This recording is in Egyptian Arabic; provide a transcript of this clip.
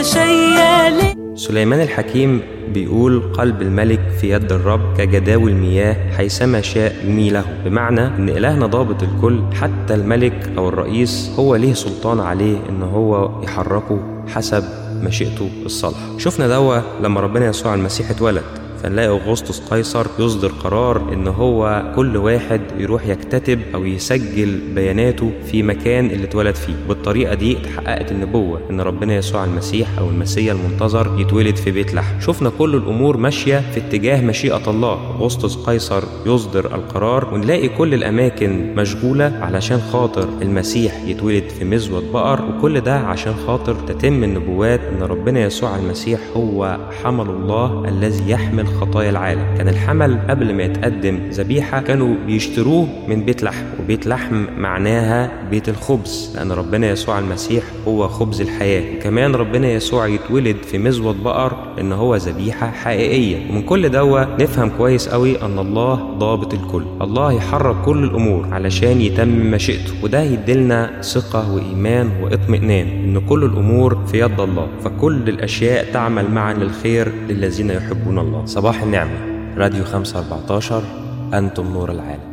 تتشيل سليمان الحكيم بيقول قلب الملك في يد الرب كجداول المياه حيثما شاء يميله بمعنى ان الهنا ضابط الكل حتى الملك او الرئيس هو ليه سلطان عليه ان هو يحركه حسب مشيئته الصالحه شفنا دوا لما ربنا يسوع المسيح اتولد فنلاقي اغسطس قيصر يصدر قرار ان هو كل واحد يروح يكتتب او يسجل بياناته في مكان اللي اتولد فيه بالطريقه دي اتحققت النبوه ان ربنا يسوع المسيح او المسيا المنتظر يتولد في بيت لحم شفنا كل الامور ماشيه في اتجاه مشيئه الله اغسطس قيصر يصدر القرار ونلاقي كل الاماكن مشغوله علشان خاطر المسيح يتولد في مزود بقر وكل ده عشان خاطر تتم النبوات ان ربنا يسوع المسيح هو حمل الله الذي يحمل خطايا العالم كان الحمل قبل ما يتقدم ذبيحة كانوا بيشتروه من بيت لحم وبيت لحم معناها بيت الخبز لأن ربنا يسوع المسيح هو خبز الحياة وكمان ربنا يسوع يتولد في مزود بقر إن هو ذبيحة حقيقية ومن كل دوا نفهم كويس قوي أن الله ضابط الكل الله يحرك كل الأمور علشان يتم مشيئته وده يديلنا ثقة وإيمان واطمئنان إن كل الأمور في يد الله فكل الأشياء تعمل معا للخير للذين يحبون الله صباح النعمة راديو 514 أنتم نور العالم